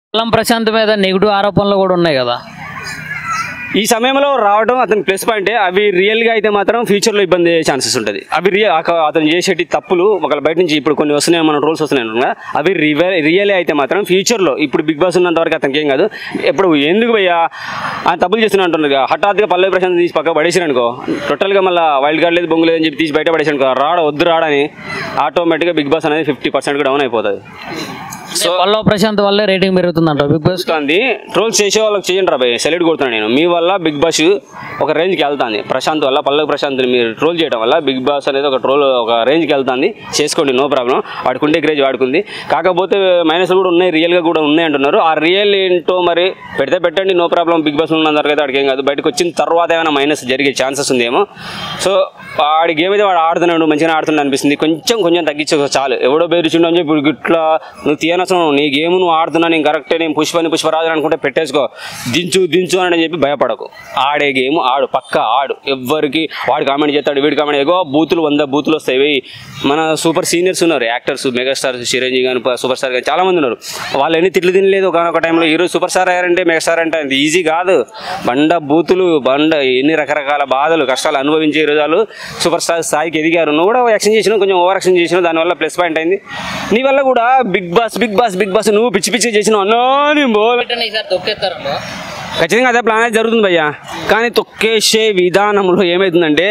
అల్లం ప్రశాంత్ మీద నెగిటివ్ ఆరోపణలు కూడా ఉన్నాయి కదా ఈ సమయంలో రావడం అతని ప్లస్ పాయింటే అవి రియల్ గా అయితే మాత్రం ఫ్యూచర్ లో ఇబ్బంది అయ్యే ఛాన్సెస్ ఉంటుంది అవి రియల్ అతను చేసేటి తప్పులు ఒకవేళ బయట నుంచి ఇప్పుడు కొన్ని వస్తున్నాయి మన రూల్స్ వస్తున్నాయి అనుకున్నా అవి రియల్ అయితే మాత్రం ఫ్యూచర్ లో ఇప్పుడు బిగ్ బాస్ ఉన్నంత వరకు అతనికి ఏం కాదు ఇప్పుడు ఎందుకు భయ్యా ఆ తప్పులు చేస్తున్నా అంటున్నారు కదా, హఠాత్తుగా పల్లవి ప్రశాంత్ తీసి పక్క పడేసారు అనుకో టోటల్ గా మళ్ళీ వైల్డ్ కార్డ్ లేదు బొంగు లేదని చెప్పి తీసి బయట పడేసాను అనుకో రాడ వద్దు రాడని ఆటోమేటిక్గా బిగ్ బాస్ అనేది ఫిఫ్టీ పర్సెంట్ డౌన్ అయిపోతుంది సో పల్లవ ప్రశాంత్ వల్లే రేటింగ్ పెరుగుతుందంట బిగ్ బాస్ వస్తుంది ట్రోల్స్ చేసే వాళ్ళకి చేయండి రాబాయ్ సెలెక్ట్ కొడుతున్నాను నేను మీ వల్ల బిగ్ బాస్ ఒక రేంజ్కి వెళ్తుంది ప్రశాంత్ వల్ల పల్లవి ప్రశాంత్ మీరు ట్రోల్ చేయడం వల్ల బిగ్ బాస్ అనేది ఒక ట్రోల్ ఒక రేంజ్కి వెళ్తుంది చేసుకోండి నో ప్రాబ్లం వాడుకుంటే క్రేజ్ వాడుకుంది కాకపోతే మైనస్ కూడా ఉన్నాయి రియల్గా కూడా ఉన్నాయి అంటున్నారు ఆ రియల్ ఏంటో మరి పెడితే పెట్టండి నో ప్రాబ్లం బిగ్ బాస్ ఉన్నంత వరకు అయితే వాడికి ఏం కాదు బయటకు వచ్చిన తర్వాత ఏమైనా మైనస్ జరిగే ఛాన్సెస్ ఉందేమో సో వాడి గేమ్ అయితే వాడు ఆడుతున్నాడు మంచిగా ఆడుతున్నాడు అనిపిస్తుంది కొంచెం కొంచెం తగ్గించే చాలు ఎవడో బెదిరించిండు అని చెప్పి ఇప్పుడు ఇట్లా నువ్వు తీయనవసరం నీ గేమ్ నువ్వు ఆడుతున్నా నేను కరెక్టే నేను పుష్పని పుష్పరాజు అనుకుంటే పెట్టేసుకో దించు దించు అని చెప్పి భయపడకు ఆడే గేమ్ ఆడు పక్క ఆడు ఎవ్వరికి వాడు కామెంట్ చేస్తాడు వీడు కామెంట్ ఎగో బూతులు వంద బూతులు వస్తాయి వెయ్యి. మన సూపర్ సీనియర్స్ ఉన్నారు యాక్టర్స్ మెగాస్టార్స్ చిరంజీవి కానీ సూపర్ స్టార్ కానీ చాలా మంది ఉన్నారు వాళ్ళు ఎన్ని తిట్లు తినలేదు ఒకనొక టైంలో ఈరోజు సూపర్ స్టార్ అయ్యారంటే మెగాస్టార్ అంటే అది ఈజీ కాదు బండ బూతులు బండ ఎన్ని రకరకాల బాధలు కష్టాలు అనుభవించే రోజు వాళ్ళు సూపర్ స్టార్ స్థాయికి ఎదిగారు నువ్వు కూడా యాక్షన్ చేసినావు కొంచెం ఓవర్ యాక్షన్ చేసినావు దానివల్ల ప్లస్ పాయింట్ అయింది నీ వల్ల కూడా Bigg Boss Bigg Boss Bigg Boss నువ్వు పిచ్చి పిచ్చి చేసినావు అన్నో నీ బోల్ ఖచ్చితంగా అదే ప్లాన్ అయితే జరుగుతుంది భయ్యా కానీ తొక్కేసే విధానంలో ఏమవుతుందంటే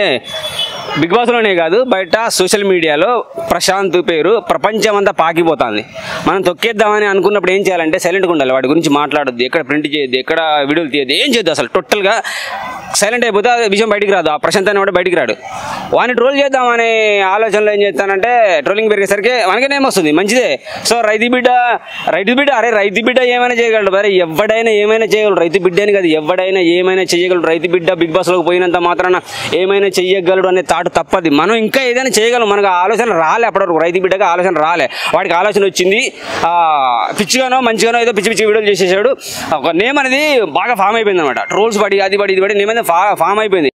బిగ్ బాస్లోనే కాదు బయట సోషల్ మీడియాలో ప్రశాంత్ పేరు ప్రపంచం అంతా పాకిపోతుంది మనం తొక్కేద్దామని అనుకున్నప్పుడు ఏం చేయాలంటే సైలెంట్గా ఉండాలి వాడి గురించి మాట్లాడొద్దు ఎక్కడ ప్రింట్ చేయొద్దు ఎక్కడ వీడియోలు తీయద్దు ఏం చేయొద్దు అసలు టోటల్గా సైలెంట్ అయిపోతే ఆ విషయం బయటికి రాదు ఆ ప్రశాంత్ అనేవాడు బయటికి రాడు వాడిని ట్రోల్ చేద్దామనే ఆలోచనలో ఏం చేస్తానంటే ట్రోలింగ్ పెరిగేసరికి మనకే నేమ్ వస్తుంది మంచిదే సో రైతు బిడ్డ రైతు బిడ్డ అరే రైతు బిడ్డ ఏమైనా చేయగలడు మరి ఎవడైనా ఏమైనా చేయగలడు రైతు బిడ్డ అని కాదు ఎవడైనా ఏమైనా చేయగలడు రైతు బిడ్డ బిగ్ బాస్లోకి పోయినంత మాత్రాన ఏమైనా చెయ్యగలడు అనే తాటు తప్పది మనం ఇంకా ఏదైనా చేయగలం మనకు ఆ ఆలోచన రాలే అప్పటివరకు రైతు బిడ్డగా ఆలోచన రాలే వాడికి ఆలోచన వచ్చింది ఆ, పిచ్చిగానో మంచిగానో ఏదో పిచ్చి పిచ్చి వీడియోలు చేసేసాడు ఒక నేమ్ అనేది బాగా ఫామ్ అయిపోయింది అనమాట ట్రోల్స్ పడి అది పడి ఇది పడి నేమ్ అనేది ఫా ఫామ్ అయిపోయింది